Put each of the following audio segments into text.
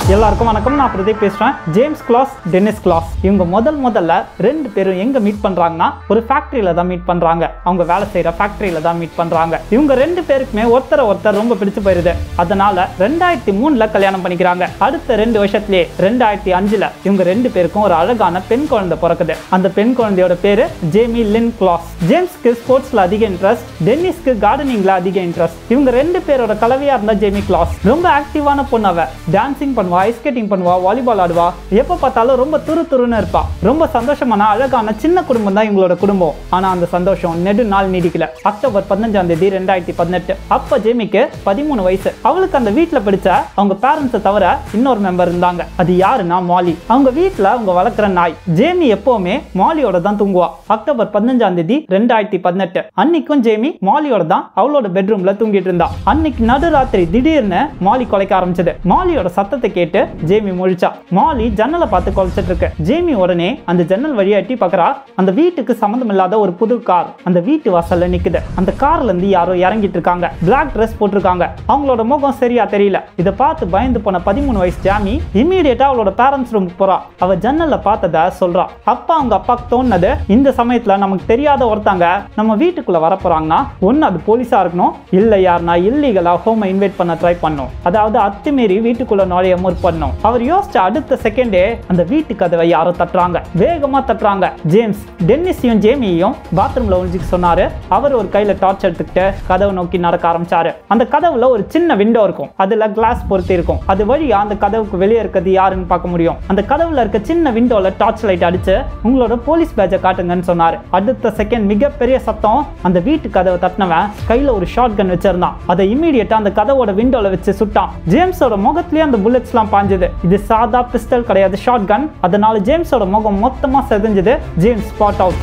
எல்லாருக்கும் வணக்கம் நான் பிரதீப் பேசுறேன் ஜேம்ஸ் கிளாஸ் டென்னிஸ் கிளாஸ் இவங்க முதல் முதல்ல ரெண்டு பேரும் எங்க மீட் பண்றாங்கன்னா ஒரு ஃபேக்டரியில தான் மீட் பண்றாங்க அவங்க வேலை செய்யற ஃபேக்டரியில தான் மீட் பண்றாங்க இவங்க ரெண்டு பேருக்குமே ஒருத்தரை ஒருத்தர் ரொம்ப பிடிச்சு போயிருது அதனால ரெண்டாயிரத்தி மூணுல கல்யாணம் பண்ணிக்கிறாங்க அடுத்த ரெண்டு வருஷத்துலயே ரெண்டாயிரத்தி அஞ்சுல இவங்க ரெண்டு பேருக்கும் ஒரு அழகான பெண் குழந்தை பிறக்குது அந்த பெண் குழந்தையோட பேரு ஜேமி லின் கிளாஸ் ஜேம்ஸ்க்கு ஸ்போர்ட்ஸ்ல அதிக இன்ட்ரெஸ்ட் டென்னிஸ்க்கு கார்டனிங்ல அதிக இன்ட்ரெஸ்ட் இவங்க ரெண்டு பேரோட கலவையா இருந்தா ஜேமி கிளாஸ் ரொம்ப ஆக்டிவான பொண்ணு அவ டான்சிங் பண்ணுவா ஐஸ் ஸ்கேட்டிங் பண்ணுவா வாலிபால் ஆடுவா எப்ப பார்த்தாலும் ரொம்ப துரு துருன்னு இருப்பா ரொம்ப சந்தோஷமான அழகான சின்ன குடும்பம் தான் இவங்களோட குடும்பம் ஆனா அந்த சந்தோஷம் நெடு நாள் நீடிக்கல அக்டோபர் பதினஞ்சாம் தேதி ரெண்டாயிரத்தி பதினெட்டு அப்ப ஜேமிக்கு பதிமூணு வயசு அவளுக்கு அந்த வீட்ல பிடிச்ச அவங்க பேரண்ட்ஸை தவிர இன்னொரு மெம்பர் இருந்தாங்க அது யாருன்னா மாலி அவங்க வீட்ல அவங்க வளர்க்குற நாய் ஜேமி எப்பவுமே மாலியோட தான் தூங்குவா அக்டோபர் பதினஞ்சாம் தேதி ரெண்டாயிரத்தி பதினெட்டு அன்னைக்கும் ஜேமி மாலியோட தான் அவளோட பெட்ரூம்ல தூங்கிட்டு இருந்தா அன்னைக்கு நடுராத்திரி திடீர்னு மாலி கொலைக்க ஆரம்பிச்சது மாலியோட சத்தத்தை கேட்டு ஜேமி முழிச்சா மாலி ஜன்னலை பார்த்து கொலைச்சிட்டு இருக்கு ஜேமி உடனே அந்த ஜன்னல் வழியா எட்டி பார்க்கறா அந்த வீட்டுக்கு சம்மந்தம் இல்லாத ஒரு புது கார் அந்த வீட்டு வாசல்ல நிக்குது அந்த கார்ல இருந்து யாரோ இறங்கிட்டு இருக்காங்க பிளாக் ட்ரெஸ் போட்டிருக்காங்க அவங்களோட முகம் சரியா தெரியல இதை பார்த்து பயந்து போன பதிமூணு வயசு ஜாமி இம்மீடியட்டா அவளோட பேரண்ட்ஸ் ரூமுக்கு போறா அவ ஜன்னல்ல பார்த்தத சொல்றா அப்பா அவங்க அப்பாக்கு தோணுனது இந்த சமயத்துல நமக்கு தெரியாத ஒருத்தங்க நம்ம வீட்டுக்குள்ள வர போறாங்கன்னா ஒன்னு அது போலீஸா இருக்கணும் இல்ல யாருன்னா இல்லீகலா ஹோம் இன்வைட் பண்ண ட்ரை பண்ணும் அதாவது அத்துமீறி வீட்டுக்குள்ள நுழைய முற்படணும் அவர் யோசிச்ச அடுத்த செகண்டே அந்த வீட்டு கதவை யாரோ தட்டுறாங்க வேகமா தட்டுறாங்க ஜேம்ஸ் டென்னிஸையும் ஜேமியையும் பாத்ரூம்ல ஒழிஞ்சுக்க சொன்னாரு அவர் ஒரு கையில டார்ச் எடுத்துக்கிட்டு கதவை நோக்கி நடக்க ஆரம்பிச்சாரு அந்த கதவுல ஒரு சின்ன விண்டோ இருக்கும் அதுல கிளாஸ் பொருத்தி இருக்கும் அது வழியா அந்த கதவுக்கு வெளியே இருக்கிறது யாருன்னு பார்க்க முடியும் அந்த கதவுல இருக்க சின்ன விண்டோல டார்ச் லைட் அடிச்சு உங்களோட போலீஸ் பேட்சை காட்டுங்கன்னு சொன்னாரு அடுத்த செகண்ட் மிகப்பெரிய சத்தம் அந்த வீட்டு கதவை தட்டினவன் கையில ஒரு ஷார்ட் கன் வச்சிருந்தான் அதை இமீடியட்டா அந்த கதவோட விண்டோல வச்சு சுட்டான் ஜேம்ஸோட முகத்திலேயே அந்த புல்லட்ஸ்லாம் பாஞ்சது இது சாதா பிஸ்டல் கிடையாது ஷார்ட் கன் அதனால ஜேம்ஸோட முகம் மொத்தமா செதஞ்சது ஜேம்ஸ் ஸ்பாட் அவுட்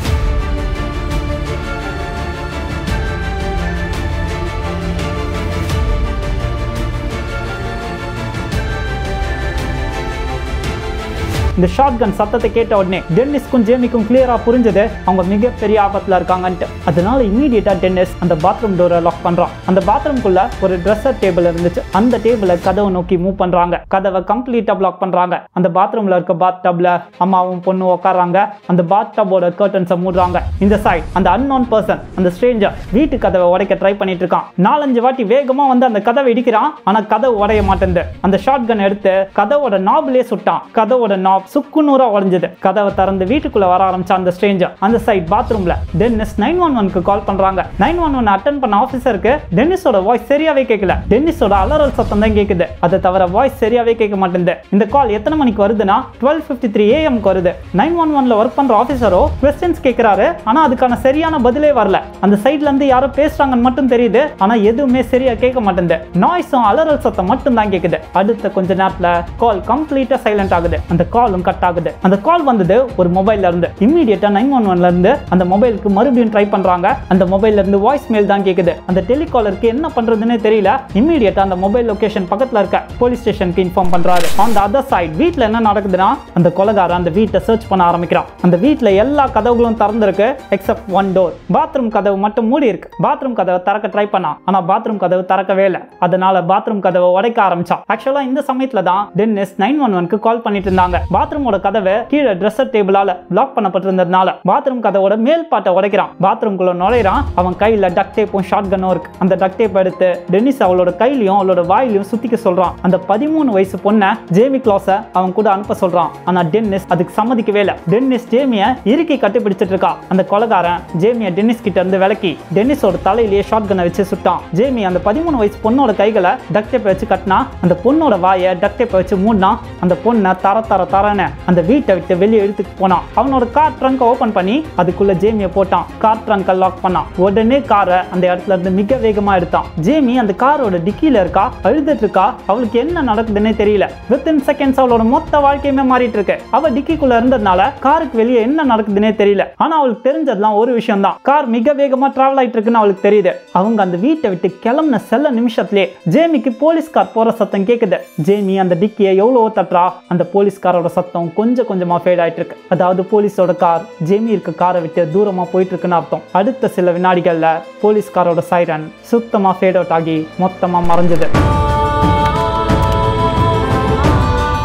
இந்த ஷார்ட் கன் சத்தத்தை கேட்ட உடனே டென்னிஸ்க்கும் ஜேமிக்கும் கிளியரா புரிஞ்சது அவங்க மிகப்பெரிய ஆபத்துல இருக்காங்கன்ட்டு அதனால இமீடியட்டா டென்னிஸ் அந்த பாத்ரூம் டோரை லாக் பண்றான் அந்த பாத்ரூம்குள்ள ஒரு ட்ரெஸ்ஸர் டேபிள் இருந்துச்சு அந்த டேபிளை கதவை நோக்கி மூவ் பண்றாங்க கதவை கம்ப்ளீட்டா பிளாக் பண்றாங்க அந்த பாத்ரூம்ல இருக்க பாத் டப்ல அம்மாவும் பொண்ணு உட்காராங்க அந்த பாத் டப்போட கர்டன்ஸை மூடுறாங்க இந்த சைட் அந்த அன்னோன் பர்சன் அந்த ஸ்ட்ரேஞ்சர் வீட்டு கதவை உடைக்க ட்ரை பண்ணிட்டு இருக்கான் நாலஞ்சு வாட்டி வேகமா வந்து அந்த கதவை இடிக்கிறான் ஆனா கதவு உடைய மாட்டேங்குது அந்த ஷார்ட் கன் எடுத்து கதவோட நாப்லயே சுட்டான் கதவோட நாப் சுக்கு நூறா உடஞ்சது கதவை திறந்து வீட்டுக்குள்ள வர ஆரம்பிச்ச அந்த ஸ்ட்ரேஞ்சர் அந்த சைட் பாத்ரூம்ல டென்னிஸ் நைன் ஒன் ஒன்க்கு கால் பண்றாங்க நைன் ஒன் ஒன் அட்டன் பண்ண ஆஃபீஸருக்கு டென்னிஸோட வாய்ஸ் சரியாவே கேட்கல டென்னிஸோட அலறல் சத்தம் தான் கேக்குது அதை தவிர வாய்ஸ் சரியாவே கேட்க மாட்டேங்குது இந்த கால் எத்தனை மணிக்கு வருதுன்னா டுவெல் ஃபிஃப்டி த்ரீ ஏஎம்க்கு வருது நைன் ஒன் ஒன்ல ஒர்க் பண்ற ஆஃபீஸரோ கொஸ்டின்ஸ் கேட்கிறாரு ஆனா அதுக்கான சரியான பதிலே வரல அந்த சைட்ல இருந்து யாரோ பேசுறாங்கன்னு மட்டும் தெரியுது ஆனா எதுவுமே சரியா கேட்க மாட்டேங்குது நாய்ஸும் அலறல் சத்தம் மட்டும் தான் கேக்குது அடுத்த கொஞ்ச நேரத்துல கால் கம்ப்ளீட்டா சைலண்ட் ஆகுது அந்த காலும் கட் ஆகுது அந்த கால் வந்தது ஒரு மொபைல்ல இருந்து இம்மீடியட்டா நைன் ஒன் ஒன்ல இருந்து அந்த மொபைலுக்கு மறுபடியும் ட்ரை பண்றாங்க அந்த மொபைல்ல இருந்து வாய்ஸ் மெயில் தான் கேக்குது அந்த டெலிகாலருக்கு என்ன பண்றதுன்னே தெரியல இம்மீடியட்டா அந்த மொபைல் லொகேஷன் பக்கத்துல இருக்க போலீஸ் ஸ்டேஷனுக்கு இன்ஃபார்ம் பண்றாரு ஆன் த அதர் சைட் வீட்ல என்ன நடக்குதுன்னா அந்த கொலகாரன் அந்த வீட்டை சர்ச் பண்ண ஆரம்பிக்கிறான் அந்த வீட்ல எல்லா கதவுகளும் திறந்திருக்கு எக்ஸப்ட் ஒன் டோர் பாத்ரூம் கதவு மட்டும் மூடி இருக்கு பாத்ரூம் கதவை திறக்க ட்ரை பண்ணான் ஆனா பாத்ரூம் கதவு திறக்கவே இல்லை அதனால பாத்ரூம் கதவை உடைக்க ஆரம்பிச்சான் ஆக்சுவலா இந்த சமயத்துல தான் டென்னிஸ் நைன் ஒன் ஒன்க்கு கால் பண்ணிட்டு இருந்தாங்க பாத்ரூமோட கதவை கீழே ட்ரெஸ்ஸர் டேபிளால பிளாக் பண்ணப்பட்டிருந்ததுனால பாத்ரூம் கதவோட மேல் பாட்டை உடைக்கிறான் பாத்ரூம்குள்ள நுழையிறான் அவன் கையில டக் டேப்பும் ஷார்ட் கன்னும் இருக்கு அந்த டக் டேப் எடுத்து டென்னிஸ் அவளோட கையிலையும் அவளோட வாயிலையும் சுத்திக்க சொல்றான் அந்த பதிமூணு வயசு பொண்ணை ஜேமி கிளாஸ அவன் கூட அனுப்ப சொல்றான் ஆனா டென்னிஸ் அதுக்கு சம்மதிக்கவே இல்லை டென்னிஸ் ஜேமிய இறுக்கி கட்டி பிடிச்சிட்டு இருக்கா அந்த கொலகாரன் ஜேமிய டென்னிஸ் கிட்ட இருந்து விலக்கி டென்னிஸோட தலையிலேயே ஷார்ட் கன்னை வச்சு சுட்டான் ஜேமி அந்த பதிமூணு வயசு பொண்ணோட கைகளை டக் டேப் வச்சு கட்டினா அந்த பொண்ணோட வாயை டக் டேப் வச்சு மூடினா அந்த பொண்ணை தர தர தரன்னு அந்த வீட்டை விட்டு வெளியே எடுத்துட்டு போனான் அவனோட கார் ட்ரங்க் ஓபன் பண்ணி அதுக்குள்ள ஜேமியை போட்டான் கார் ட்ரங்கை லாக் பண்ணான் உடனே காரை அந்த இடத்துல இருந்து மிக வேகமா எடுத்தான் ஜேமி அந்த காரோட டிக்கில இருக்கா அழுதுட்டு இருக்கா அவளுக்கு என்ன நடக்குதுன்னே தெரியல வித்தின் செகண்ட்ஸ் அவளோட மொத்த வாழ்க்கையுமே மாறிட்டு இருக்கு அவ டிக்கிக்குள்ள இருந்ததுனால காருக்கு வெளியே என்ன நடக்குதுன்னே தெரியல ஆனா அவளுக்கு தெரிஞ்சதெல்லாம் ஒரு விஷயம் தான் கார் மிக வேகமா டிராவல் ஆயிட்டு இருக்குன்னு அவளுக்கு தெரியுது அவங்க அந்த வீட்டை விட்டு கிளம்புன செல்ல நிமிஷத்திலே ஜேமிக்கு போலீஸ் கார் போற சத்தம் கேக்குது ஜேமி அந்த டிக்கியை எவ்வளவோ தட்டுறா அந்த போலீஸ்காரோட சத்தம் கொஞ்சம் கொஞ்சமா ஃபேட் ஆயிட்டு இருக்கு அதாவது போலீஸோட கார் ஜேமி இருக்க காரை விட்டு தூரமா போயிட்டு இருக்குன்னு அர்த்தம் அடுத்த சில வினாடிகள்ல போலீஸ்காரோட சைரன் சுத்தமா ஃபேட் அவுட் ஆகி மொத்தமா மறைஞ்சது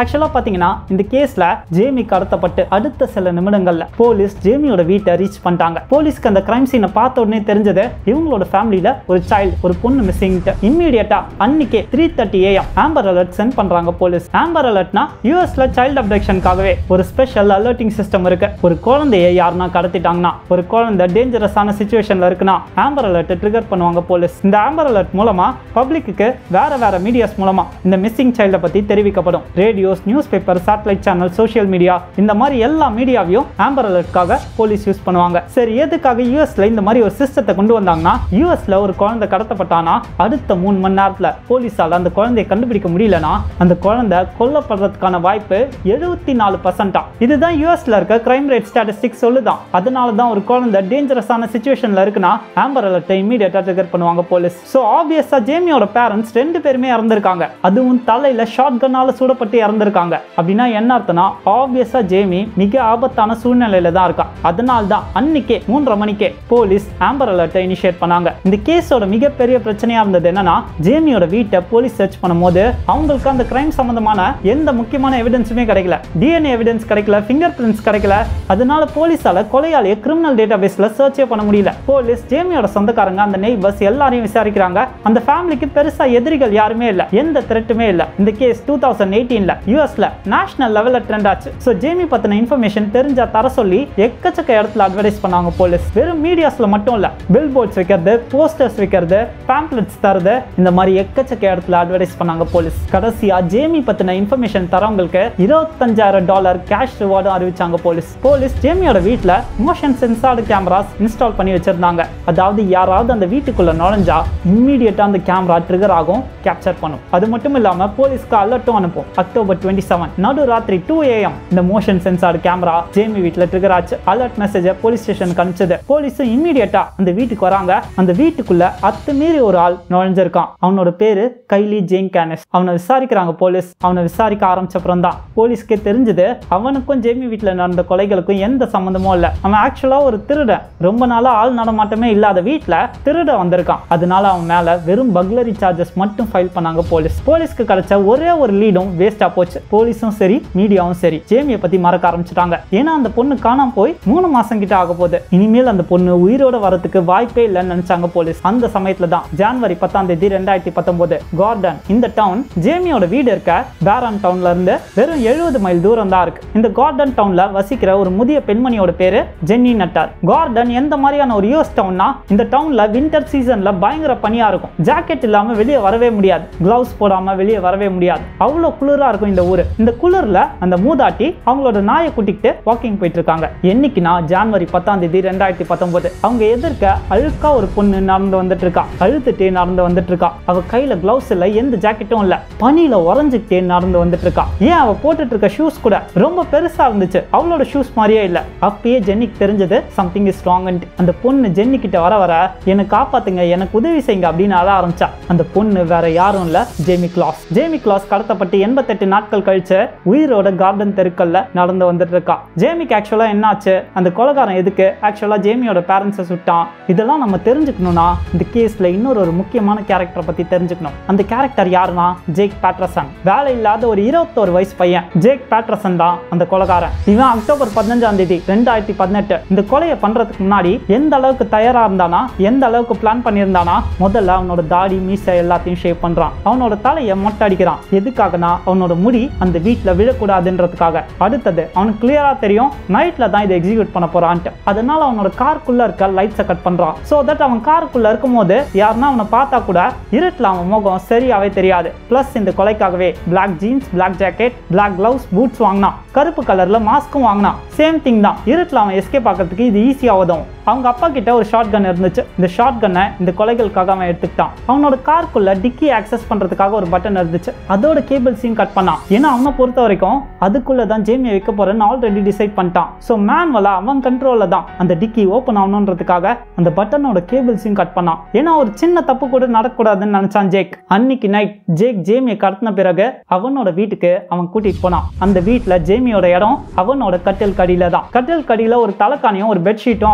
ஆக்சுவலா பாத்தீங்கன்னா இந்த கேஸ்ல ஜேமி கடத்தப்பட்டு அடுத்த சில நிமிடங்கள்ல போலீஸ் ஜேமியோட வீட்டை ரீச் பண்ணிட்டாங்க போலீஸ்க்கு அந்த கிரைம் சீனை பார்த்த உடனே தெரிஞ்சது இவங்களோட ஃபேமிலியில ஒரு சைல்டு ஒரு பொண்ணு மிஸ்ஸிங் இம்மீடியட்டா அன்னைக்கே three thirty AM amber alert sent பண்றாங்க போலீஸ் ஆம்பர் அலர்ட்னா யூஎஸ்ல சைல்டு அப்டக்ஷனுக்காகவே ஒரு ஸ்பெஷல் அலர்ட்டிங் சிஸ்டம் இருக்கு ஒரு குழந்தைய யாருன்னா கடத்திட்டாங்கன்னா ஒரு குழந்தை டேஞ்சரஸான சுச்சுவேஷன்ல இருக்குன்னா ஆம்பர் அலர்ட் ட்ரிகர் பண்ணுவாங்க போலீஸ் இந்த ஆம்பர் அலர்ட் மூலமா பப்ளிக்கு வேற வேற மீடியாஸ் மூலமா இந்த மிஸ்ஸிங் சைல்டை பத்தி தெரிவிக்கப்படும் radios news paper satellite channel social media இந்த மாதிரி எல்லா மீடியாவையும் ஆம்பர் அலர்ட்காக போலீஸ் யூஸ் பண்ணுவாங்க சரி எதுக்காக யூஎஸ்ல இந்த மாதிரி ஒரு சிஸ்டத்தை கொண்டு வந்தாங்கன்னா யூஎஸ்ல ஒரு குழந்தை கடத்தப்பட்டானா அடுத்த மூணு மணி நேரத்துல போலீஸால அந்த குழந்தையை கண்டுபிடிக்க முடியலனா அந்த குழந்தை கொல்லப்படுறதுக்கான வாய்ப்பு எழுபத்தி நாலு பர்சன்டா இதுதான் யூஎஸ்ல இருக்க கிரைம் ரேட் ஸ்டாட்டிஸ்டிக்ஸ் சொல்லுதான் அதனால தான் ஒரு குழந்தை டேஞ்சரஸான சுச்சுவேஷன்ல இருக்குன்னா ஆம்பர் அலர்ட்டை இமீடியட்டா ட்ரிகர் பண்ணுவாங்க போலீஸ் ஸோ ஆப்வியஸா ஜேமியோட பேரண்ட்ஸ் ரெண்டு பேருமே இறந்திருக்காங்க அதுவும் தலையில ஷார்ட் கன்னால சுடப்பட்டு இறந்திருக்காங்க அப்படின்னா என்ன அர்த்தம்னா ஆப்வியஸா ஜேமி மிக ஆபத்தான சூழ்நிலையில தான் இருக்கா அதனால தான் அன்னைக்கே மூன்றரை மணிக்கே போலீஸ் ஆம்பர் அலர்ட்டை இனிஷியேட் பண்ணாங்க இந்த கேஸோட மிகப்பெரிய பிரச்சனையா இருந்தது என்னன்னா ஜேமியோட வீட்டை போலீஸ் சர்ச் பண்ணும்போது அவங்களுக்கு அந்த கிரைம் சம்பந்தமான எந்த முக்கியமான எவிடன்ஸுமே கிடைக்கல டிஎன்ஏ எவிடன்ஸ் கிடைக்கல ஃபிங்கர் பிரிண்ட்ஸ் கிடைக்கல அதனால போலீஸால கொலையாளிய கிரிமினல் டேட்டா பேஸ்ல சர்ச்சே பண்ண முடியல போலீஸ் ஜேமியோட சொந்தக்காரங்க அந்த நெய்பர்ஸ் எல்லாரையும் விசாரிக்கிறாங்க அந்த ஃபேமிலிக்கு பெருசா எதிரிகள் யாருமே இல்ல எந்த த்ரெட்டுமே இல்ல இந்த கேஸ் டூ தௌசண்ட் எயிட்டீன்ல யூஎஸ்ல நேஷனல் லெவல்ல ட்ரெண்ட் ஆச்சு ஸோ ஜேமி பத்தின இன்ஃபர்மேஷன் தெரிஞ்சா தர சொல்லி எக்கச்சக்க இடத்துல அட்வர்டைஸ் பண்ணாங்க போலீஸ் வெறும் மீடியாஸ்ல மட்டும் இல்ல பில் போர்ட்ஸ் வைக்கிறது போஸ்டர்ஸ் வைக்கிறது பேம்ப்ளெட்ஸ் தரது இந்த மாதிரி எக்கச்சக்க இடத்துல அட்வர்டைஸ் பண்ணாங்க போலீஸ் கடைசியா ஜேமி பத்தின இன்ஃபர்மேஷன் தரவங்களுக்கு இருபத்தஞ்சாயிரம் டாலர் கேஷ் ரிவார்டும் அறிவிச்சாங்க போலீஸ் போலீஸ் ஜேமியோட வீட்ல மோஷன் சென்சார்டு கேமராஸ் இன்ஸ்டால் பண்ணி வச்சிருந்தாங்க அதாவது யாராவது அந்த வீட்டுக்குள்ள நுழைஞ்சா இம்மீடியட்டா அந்த கேமரா ட்ரிகர் ஆகும் கேப்சர் பண்ணும் அது மட்டும் இல்லாம போலீஸ்க்கு அலர்ட்டும் அனுப்பும் அக்டோபர் டுவெண்ட்டி செவன் நடு ராத்திரி டூ ஏஎம் இந்த மோஷன் சென்சார்டு கேமரா ஜேமி வீட்ல ட்ரிகர் ஆச்சு அலர்ட் மெசேஜ் போலீஸ் ஸ்டேஷனுக்கு அனுப்பிச்சது போலீஸும் இம்மீடியட்டா அந்த வீட்டுக்கு வராங்க அந்த வீட்டுக்குள்ள அத்துமீறி ஒரு ஆள் நுழைஞ்சிருக்கான் அவனோட பேரு கைலி ஜேன் கேனஸ் அவனை விசாரிக்கிறாங்க போலீஸ் அவனை விசாரிக்க ஆரம்பிச்சப்புறம் தான் போலீஸ்க்கே தெரிஞ்சது அவனுக்கும் ஜேமி வீட்டில் நடந்த கொலைகளுக்கும் எந்த சம்மந்தமும் இல்லை அவன் ஆக்சுவலா ஒரு திருடன் ரொம்ப நாளா ஆள் நடமாட்டமே இல்லாத வீட்டில் திருட வந்திருக்கான் அதனால அவன் மேல வெறும் பக்லரி சார்ஜஸ் மட்டும் ஃபைல் பண்ணாங்க போலீஸ் போலீஸ்க்கு கிடைச்ச ஒரே ஒரு லீடும் வேஸ்டா போச்சு போலீஸும் சரி மீடியாவும் சரி ஜேமியை பத்தி மறக்க ஆரம்பிச்சிட்டாங்க ஏன்னா அந்த பொண்ணு காணாம போய் மூணு மாசம் கிட்ட ஆக போகுது இனிமேல் அந்த பொண்ணு உயிரோட வரதுக்கு வாய்ப்பே இல்லைன்னு நினைச்சாங்க போலீஸ் அந்த சமயத்துல தான் ஜான்வரி பத்தாம் தேதி ரெண்டாயிரத்தி பத்தொன்பது கார்டன் இந்த டவுன் ஜேமியோட வீடு இருக்க பேரான் டவுன்ல இருந்து வெறும் எழுபது மைல் தூரம் தான் இருக்கு இந்த கார்டன் டவுன்ல வசிக்கிற ஒரு முதிய பெண்மணியோட பேரு ஜென்னி நட்டார் கார்டன் எந்த மாதிரியான ஒரு யூஎஸ் டவுன்னா இந்த டவுன்ல வின்டர் சீசன்ல பயங்கர பனியா இருக்கும் ஜாக்கெட் இல்லாம வெளியே வரவே முடியாது கிளவுஸ் போடாம வெளியே வரவே முடியாது அவ்வளோ குளிரா இருக்கும் இந்த ஊரு இந்த குளிர்ல அந்த மூதாட்டி அவங்களோட நாயை கூட்டிக்கிட்டு வாக்கிங் போயிட்டு இருக்காங்க என்னைக்குன்னா ஜான்வரி பத்தாம் தேதி ரெண்டாயிரத்தி பத்தொன்பது அவங்க எதிர்க்க அழுக்கா ஒரு பொண்ணு நடந்து வந்துட்டு இருக்கா அழுத்துட்டே நடந்து வந்துட்டு இருக்கா அவ கையில கிளவுஸ் இல்ல எந்த ஜாக்கெட்டும் இல்ல பனியில உறைஞ்சுக்கிட்டே நடந்து வந்துட்டு இருக்கா ஏன் அவ போட்டுட்டு இருக்க ஷூஸ் கூட ரொம்ப பெருசா இருந்துச்சு அவளோட ஷூஸ் மாதிரியே இல்ல அப்பயே ஜென்னிக்கு தெரிஞ்சது சம்திங் இஸ் ஸ்ட்ராங் அந்த பொண்ணு ஜென்னி கிட்ட வர வர என்னை காப்பாத்துங்க எனக்கு உதவி செய்யுங்க அப்படின்னு அழ ஆரம்பிச்சா அந்த பொண்ணு வேற யாரும் இல்ல ஜேமி கிளாஸ் ஜேமி கிளாஸ் கடத்தப்பட்டு எண்பத்தெட்டு நாட்கள் கழிச்சு உயிரோட கார்டன் தெருக்கல்ல நடந்து வந்துட்டு இருக்கா ஜேமிக்கு ஆக்சுவலா என்னாச்சு அந்த கொலைகாரன் எதுக்கு ஆக்சுவலா ஜேமியோட பேரண்ட்ஸை சுட்டான் இதெல்லாம் நம்ம தெரிஞ்சுக்கணும்னா இந்த கேஸ்ல இன்னொரு ஒரு முக்கியமான கேரக்டரை பத்தி தெரிஞ்சுக்கணும் அந்த கேரக்டர் யாருன்னா ஜேக் பேட்ரசன் வேலை இல்லாத ஒரு இருபத்தோரு வயசு பையன் ஜேக் பேட்ரசன் தான் அந்த கொலைகாரன் இவன் அக்டோபர் பதினஞ்சாம் தேதி ரெண்டாயிரத்தி பதினெட்டு இந்த கொலையை பண்றதுக்கு முன்னாடி எந்த அளவுக்கு தயாரா இருந்தானா எந்த அளவுக்கு பிளான் பண்ணியிருந்தானா முதல்ல அவனோட தாடி மீசை எல்லாத்தையும் ஷேப் பண்றான் அவனோட தலையை மொட்டை அடிக்கிறான் எதுக்காகனா அவனோட முடி அந்த வீட்டில் விழக்கூடாதுன்றதுக்காக அடுத்தது அவனுக்கு கிளியரா தெரியும் நைட்ல தான் இதை எக்ஸிக்யூட் பண்ண போறான்ட்டு அதனால அவனோட காருக்குள்ள இருக்க லைட்ஸை கட் பண்றான் ஸோ தட் அவன் காருக்குள்ள இருக்கும்போது யாருன்னா அவனை பார்த்தா கூட இருட்டில் அவன் முகம் சரியாவே தெரியாது பிளஸ் இந்த கொலைக்காகவே black jeans black jacket black gloves boots வாங்கினான் கருப்பு கலர்ல மாஸ்க்கும் வாங்கினான் சேம் திங் தான் இருட்டில் அவன் எஸ்கேப் ஆகிறதுக்கு இது ஈஸியா உதவும் அவங்க அப்பா கிட்ட ஒரு ஷார்ட் கன் இருந்துச்சு இந்த ஷார்ட் கன்னை இந்த கொலைகளுக்காக அவன் எடுத்துக்கிட்டான் அவனோட காருக்குள்ள டிக்கி ஆக்சஸ் பண்றதுக்காக ஒரு பட்டன் இருந்துச்சு அதோட கேபிள்ஸையும் கட் பண்ணான் ஏன்னா அவனை பொறுத்த வரைக்கும் அதுக்குள்ள தான் ஜேமியை வைக்க போறேன்னு ஆல்ரெடி டிசைட் பண்ணிட்டான் ஸோ மேன்வலா அவன் கண்ட்ரோல்ல தான் அந்த டிக்கி ஓப்பன் ஆகணுன்றதுக்காக அந்த பட்டனோட கேபிள்ஸையும் கட் பண்ணான் ஏன்னா ஒரு சின்ன தப்பு கூட நடக்கூடாதுன்னு நினைச்சான் ஜேக் அன்னைக்கு நைட் ஜேக் ஜேமியை கடத்தின பிறகு அவனோட வீட்டுக்கு அவன் கூட்டிட்டு போனான் அந்த வீட்டுல ஜேமியோட இடம் அவனோட கட்டில் கடியில தான் கட்டில் கடியில ஒரு தலைக்காணியும் ஒரு பெட்ஷீட்டும் அவளுக்கு கொடுக்கப்பட்டது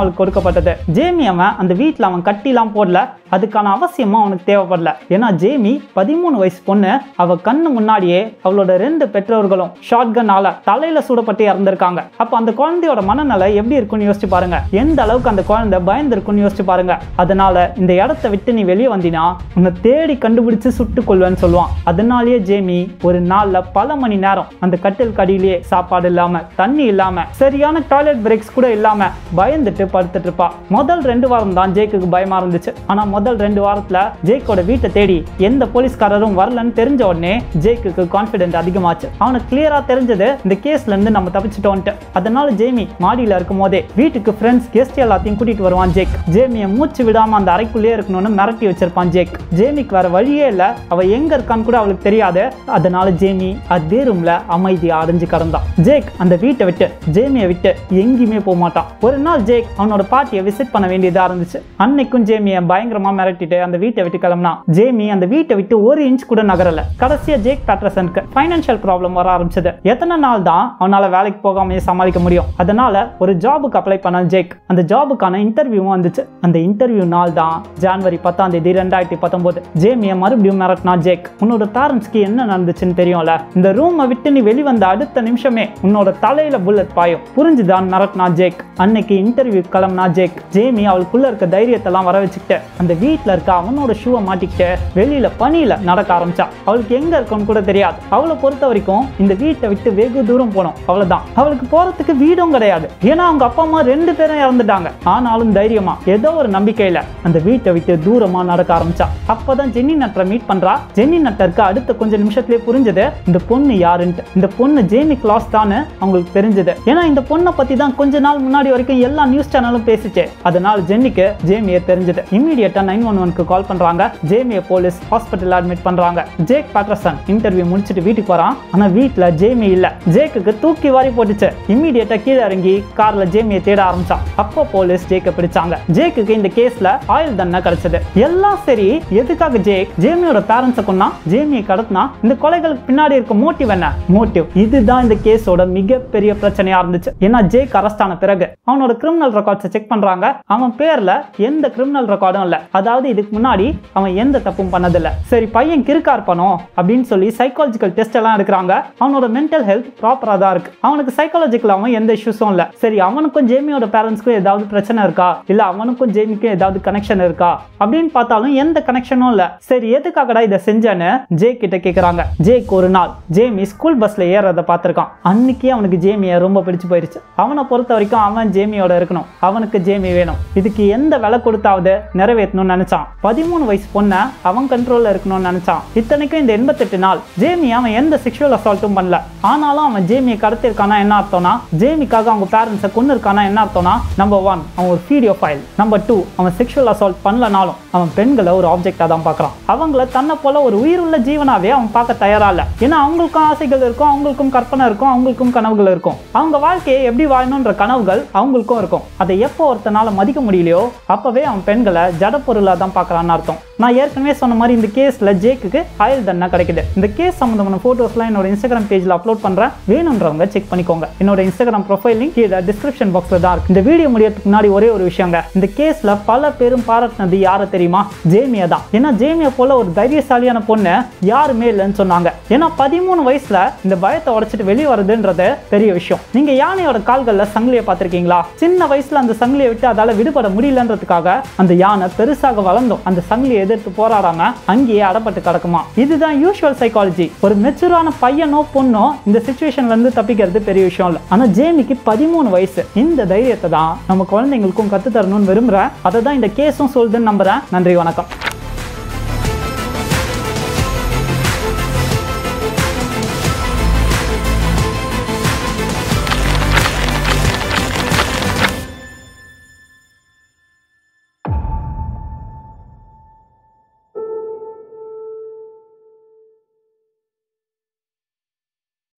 தேவைப்பட்டது ஜேமி அவன் அந்த வீட்டில் அவன் கட்டிலாம் போடல அதுக்கான அவசியமும் அவனுக்கு தேவைப்படல ஏன்னா ஜேமி பதிமூணு வயசு பொண்ணு அவ கண்ணு முன்னாடியே அவளோட ரெண்டு பெற்றோர்களும் ஷார்ட் கன்னால தலையில சுடப்பட்டு இறந்திருக்காங்க அப்ப அந்த குழந்தையோட மனநிலை எப்படி இருக்கும்னு யோசிச்சு பாருங்க எந்த அளவுக்கு அந்த குழந்தை பயந்துருக்கும்னு யோசிச்சு பாருங்க அதனால இந்த இடத்த விட்டு நீ வெளியே வந்தினா உன்னை தேடி கண்டுபிடிச்சு சுட்டு கொள்வேன்னு சொல்லுவான் அதனாலேயே ஜேமி ஒரு நாள்ல பல மணி நேரம் அந்த கட்டில் கடியிலேயே சாப்பாடு இல்லாம தண்ணி இல்லாம சரியான டாய்லெட் பிரேக்ஸ் கூட இல்லாம பயந்துட்டு படுத்துட்டு இருப்பா முதல் ரெண்டு வாரம் தான் ஜேக்குக்கு பயமா இருந்துச்சு ஆனா முதல் ரெண்டு வாரத்துல ஜேக்கோட வீட்டை தேடி எந்த போலீஸ்காரரும் வரலன்னு தெரிஞ்ச உடனே ஜேக்குக்கு கான்ஃபிடென்ட் அதிகமாச்சு அவனுக்கு கிளியரா தெரிஞ்சது இந்த கேஸ்ல இருந்து நம்ம தப்பிச்சிட்டோன்ட்டு அதனால ஜேமி மாடியில இருக்கும் போதே வீட்டுக்கு ஃப்ரெண்ட்ஸ் கெஸ்ட் எல்லாத்தையும் கூட்டிட்டு வருவான் ஜேக் ஜேமியை மூச்சு விடாம அந்த அறைக்குள்ளேயே இருக்கணும்னு மிரட்டி வச்சிருப்பான் ஜேக் ஜேமிக்கு வேற வழியே இல்ல அவ எங்க இருக்கான்னு கூட அவளுக்கு தெரியாது அதனால ஜேமி அதே ரூம்ல அமைதியா அடைஞ்சு கிடந்தான் ஜேக் அந்த வீட்டை விட்டு ஜேமியை விட்டு எங்கேயுமே போக மாட்டான் ஒரு நாள் ஜேக் அவனோட பாட்டியை விசிட் பண்ண வேண்டியதா இருந்துச்சு அன்னைக்கும் ஜேமியை பயங்கரமா மிரட்டிட்டு அந்த வீட்டை விட்டு கிளம்புனா ஜேமி அந்த வீட்டை விட்டு ஒரு இன்ச் கூட நகரல கடைசியா ஜேக் பேட்டர்சனுக்கு ஃபைனான்ஷியல் ப்ராப்ளம் வர ஆரம்பிச்சது எத்தனை நாள் தான் அவனால வேலைக்கு போகாமயே சமாளிக்க முடியும் அதனால ஒரு ஜாபுக்கு அப்ளை பண்ண ஜேக் அந்த ஜாபுக்கான இன்டர்வியூவும் வந்துச்சு அந்த இன்டர்வியூ நாள் தான் ஜான்வரி பத்தாம் தேதி ரெண்டாயிரத்தி பத்தொன்பது ஜேமியை மறுபடியும் மிரட்டினா ஜேக் உன்னோட பேரண்ட்ஸ்க்கு என்ன நடந்துச்சுன்னு தெரியும்ல இந்த ரூமை விட்டு நீ வெளிவந்த அடுத்த நிமிஷமே உன்னோட தலையில புல்லட் பாயும் புரிஞ்சுதான் மிரட்டினா ஜேக் அன்னைக்கு இன்டர்வியூ கிளம்புனா ஜேக் ஜேமி அவளுக்குள்ள இருக்க தைரியத்தெல்லாம் வர வச்சுக்கிட்டு அந்த வீட்டில் இருக்க அவனோட ஷூவை மாட்டிக்கிட்டு வெளியில பனியில நடக்க ஆரம்பிச்சா அவளுக்கு எங்க இருக்குன்னு கூட தெரியாது அவளை பொறுத்த வரைக்கும் இந்த வீட்டை விட்டு வெகு தூரம் போனோம் அவ்வளவுதான் அவளுக்கு போறதுக்கு வீடும் கிடையாது ஏன்னா அவங்க அப்பா அம்மா ரெண்டு பேரும் இறந்துட்டாங்க ஆனாலும் தைரியமா ஏதோ ஒரு நம்பிக்கையில அந்த வீட்டை விட்டு தூரமா நடக்க ஆரம்பிச்சா அப்பதான் ஜென்னி நட்டரை மீட் பண்றா ஜென்னி நட்டருக்கு அடுத்த கொஞ்ச நிமிஷத்துலயே புரிஞ்சது இந்த பொண்ணு யாருன்ட்டு இந்த பொண்ணு ஜேமி கிளாஸ் தானு அவங்களுக்கு தெரிஞ்சது ஏன்னா இந்த பொண்ணை பத்தி தான் கொஞ்ச நாள் முன்னாடி வரைக்கும் எல்லா நியூஸ் சேனலும் பேசிச்சு அதனால ஜென்னிக்கு ஜேமியை தெரிஞ்சது இம்மீடியட்டா நைன் ஒன் ஒன்க்கு கால் பண்றாங்க ஜேமியை போலீஸ் ஹாஸ்பிட்டல் அட்மிட் பண்றாங்க ஜேக் பேட்டர்சன் இன்டர்வியூ முடிச்சிட்டு வீட்டுக்கு வரான் ஆனா வீட்ல ஜேமி இல்ல ஜேக்குக்கு தூக்கி வாரி போட்டுச்சு இம்மீடியட்டா கீழே இறங்கி கார்ல ஜேமியை தேட ஆரம்பிச்சான் அப்போ போலீஸ் ஜேக்கை பிடிச்சாங்க ஜேக்குக்கு இந்த கேஸ்ல ஆயுள் தண்டனை கிடைச்சது எல்லாம் சரி எதுக்காக ஜேக் ஜேமியோட பேரண்ட்ஸை கொன்னா ஜேமியை கடத்தினா இந்த கொலைகளுக்கு பின்னாடி இருக்க மோட்டிவ் என்ன மோட்டிவ் இதுதான் இந்த கேஸோட மிகப்பெரிய பிரச்சனையா இருந்துச்சு ஏன்னா ஜேக் அரெஸ்ட் ஆன பிறகு அவனோட கிரிமினல் ரெக்கார்ட்ஸை செக் பண்றாங்க அவன் பேர்ல எந்த கிரிமினல் ரெக்கார்டும் இல்ல அதாவது இதுக்கு முன்னாடி அவன் எந்த தப்பும் பண்ணதில்ல சரி பையன் கிறுக்கா இருப்பானோ அப்படின்னு சொல்லி சைக்காலஜிக்கல் டெஸ்ட் எல்லாம் எடுக்கிறாங்க அவனோட மென்டல் ஹெல்த் ப்ராப்பரா தான் இருக்கு அவனுக்கு சைக்காலஜிக்கலாவும் எந்த இஷ்யூஸும் இல்ல சரி அவனுக்கும் ஜேமியோட பேரண்ட்ஸ்க்கும் ஏதாவது பிரச்சனை இருக்கா இல்ல அவனுக்கும் ஜேமிக்கும் ஏதாவது கனெக்ஷன் இருக்கா அப்படின்னு பார்த்தாலும் எந்த கனெக்ஷனும் இல்ல சரி எதுக்காகடா இதை செஞ்சேன்னு ஜே கிட்ட கேக்குறாங்க ஜேக் ஒரு நாள் ஜேமி ஸ்கூல் பஸ்ல ஏறத பார்த்திருக்கான் அன்னைக்கே அவனுக்கு ஜேமியை ரொம்ப பிடிச்சு போயிருச்சு அவனை பொறுத்த வரைக்கும் அவன் ஜேமியோட இருக்கணும் அவனுக்கு ஜேமி வேணும் இதுக்கு எந்த விலை கொடுத்தாவது நிறைவேற்றணும்னு நினைச்சான் பதிமூணு வயசு பொண்ணை அவன் கண்ட்ரோல்ல இருக்கணும்னு நினைச்சான் இத்தனைக்கும் இந்த எண்பத்தெட்டு நாள் ஜேமி அவன் எந்த செக்ஷுவல் அசால்ட்டும் பண்ணல ஆனாலும் அவன் ஜேமியை கடத்திருக்கானா என்ன அர்த்தம்னா ஜேமிக்காக அவங்க பேரண்ட்ஸை கொண்டு இருக்கானா என்ன அர்த்தம்னா நம்பர் ஒன் அவன் ஒரு வீடியோ ஃபைல் நம்பர் டூ அவன் செக்ஷுவல் அசால்ட் பண்ணலனாலும் அவன் பெண்களை ஒரு ஆப்ஜெக்டாக தான் பார்க்குறான் அவங்கள தன்னை போல ஒரு உயிருள்ள ஜீவனாவே அவன் பார்க்க தயாரா இல்ல ஏன்னா அவங்களுக்கும் ஆசைகள் இருக்கும் அவங்களுக்கும் கற்பனை இருக்கும் அவங்களுக்கும் கனவுகள் இருக்கும் அவங்க வாழ்க்கையை எப்படி வாழணுன்ற கனவுகள் அவங்களுக்கும் இருக்கும் அதை எப்போ ஒருத்தனால மதிக்க முடியலையோ அப்பவே அவன் பெண்களை ஜட பொருளா தான் பார்க்கறான்னு அர்த்தம் நான் ஏற்கனவே சொன்ன மாதிரி இந்த கேஸ்ல ஜேக்குக்கு ஆயுள் தண்டனை கிடைக்குது இந்த கேஸ் சம்பந்தமான போட்டோஸ்லாம் என்னோட இன்ஸ்டாகிராம் பேஜ்ல அப்லோட் பண்றேன் வேணுன்றவங்க செக் பண்ணிக்கோங்க என்னோட இன்ஸ்டாகிராம் ப்ரொஃபைல் லிங்க் கீழே டிஸ்கிரிப்ஷன் பாக்ஸ்ல தான் இருக்கு இந்த வீடியோ முடியறதுக்கு முன்னாடி ஒரே ஒரு விஷயங்க இந்த கேஸ்ல பல பேரும் பாராட்டினது யாரை தெரியுமா ஜேமியா தான் ஏன்னா ஜேமியா போல ஒரு தைரியசாலியான பொண்ணு யாருமே இல்லைன்னு சொன்னாங்க ஏன்னா பதிமூணு வயசுல இந்த பயத்தை உடைச்சிட்டு வெளியே வருதுன்றது பெரிய விஷயம் நீங்க யானையோட கால்கள்ல சங்கிலியை பார்த்திருக்கீங்களா சின்ன வயசுல அந்த சங்கிலியை விட்டு அதால விடுபட முடியலன்றதுக்காக அந்த யானை பெருசாக வளர்ந்தோம் அந்த சங்கிலியை எதிர்த்து போராடாம அங்கேயே அடப்பட்டு கிடக்குமா இதுதான் யூஷுவல் சைக்காலஜி ஒரு மெச்சூரான பையனோ பொண்ணோ இந்த சுச்சுவேஷன்ல இருந்து தப்பிக்கிறது பெரிய விஷயம் இல்லை ஆனா ஜேமிக்கு பதிமூணு வயசு இந்த தைரியத்தை தான் நம்ம குழந்தைங்களுக்கும் கத்து தரணும்னு விரும்புறேன் அதை தான் இந்த கேஸும் சொல்லுதுன்னு நம்புறேன் நன்றி வணக்கம்